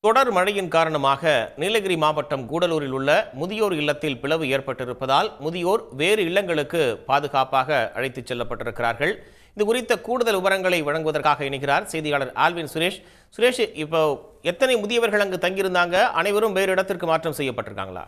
தொடர் மழையின் காரணமாக நீலகிரி மாவட்டம் கூடலூரில் உள்ள முதியோர் இல்லத்தில் பிளவு ஏற்பட்டிருப்பதால் முதியோர் வேறு இல்லங்களுக்கு பாதுகாப்பாக அழைத்துச் செல்லப்பட்டிருக்கிறார்கள் இது குறித்த கூடுதல் விவரங்களை வழங்குவதற்காக இணைகிறார் செய்தியாளர் ஆல்வின் சுரேஷ் சுரேஷ் இப்போ எத்தனை முதியவர்கள் அங்கு தங்கியிருந்தாங்க அனைவரும் வேறு இடத்திற்கு மாற்றம் செய்யப்பட்டிருக்காங்களா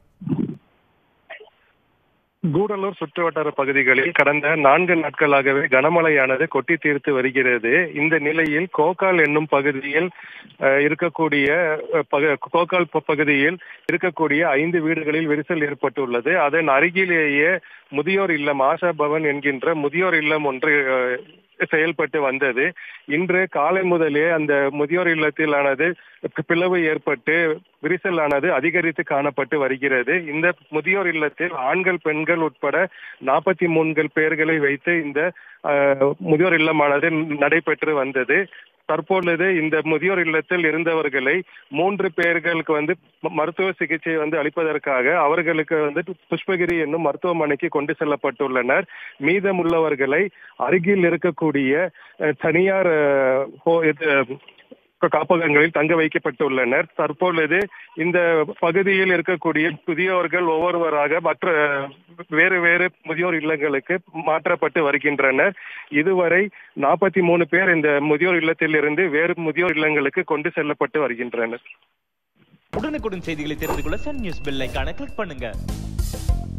கூடலூர் சுற்றுவட்டார பகுதிகளில் கடந்த நான்கு நாட்களாகவே கனமழையானது கொட்டி தீர்த்து வருகிறது இந்த நிலையில் கோக்கால் என்னும் பகுதியில் அஹ், இருக்கக்கூடிய அஹ், பக- கோக்கால் ப- பகுதியில் இருக்கக்கூடிய ஐந்து வீடுகளில் விரிசல் ஏற்பட்டுள்ளது அதன் அருகிலேயே முதியோர் இல்லம் ஆஷா பவன் என்கின்ற முதியோர் இல்லம் ஒன்று அஹ், செயல்பட்டு வந்தது இன்று காலை முதலே அந்த முதியோர் இல்லத்திலானது பிளவு ஏற்பட்டு விரிசலானது அதிகரித்து காணப்பட்டு வருகிறது இந்த முதியோர் இல்லத்தில் ஆண்கள் பெண்கள் உட்பட நாற்பத்தி மூன்று பேர்களை வைத்து இந்த அஹ், முதியோர் இல்லமானது நடைபெற்று வந்தது தற்பொழுது இந்த முதியோர் இல்லத்தில் இருந்தவர்களை மூன்று பேர்களுக்கு வந்து ம- மருத்துவ சிகிச்சை வந்து அளிப்பதற்காக அவர்களுக்கு வந்து புஷ்பகிரி என்னும் மருத்துவமனைக்கு கொண்டு செல்லப்பட்டுள்ளனர் மீதமுள்ளவர்களை அருகில் இருக்கக்கூடிய அஹ், தனியார் அஹ், ஹோ- இது, காப்பகங்களில் தங்க வைக்கப்பட்டுள்ளனர் தற்பொழுது இந்த பகுதியில் இருக்கக்கூடிய முதியோர்கள் ஒவ்வொருவராக மற்ற வேறு வேறு முதியோர் இல்லங்களுக்கு மாற்றப்பட்டு வருகின்றனர் இதுவரை நாற்பத்தி மூணு பேர் இந்த முதியோர் இல்லத்தில் இருந்து வேறு முதியோர் இல்லங்களுக்கு கொண்டு செல்லப்பட்டு வருகின்றனர் உடனுக்குடன் செய்திகளை தெரிந்து கொள்ள சன் நியூஸ் பெல் ஐகானை கிளிக் பண்ணுங்க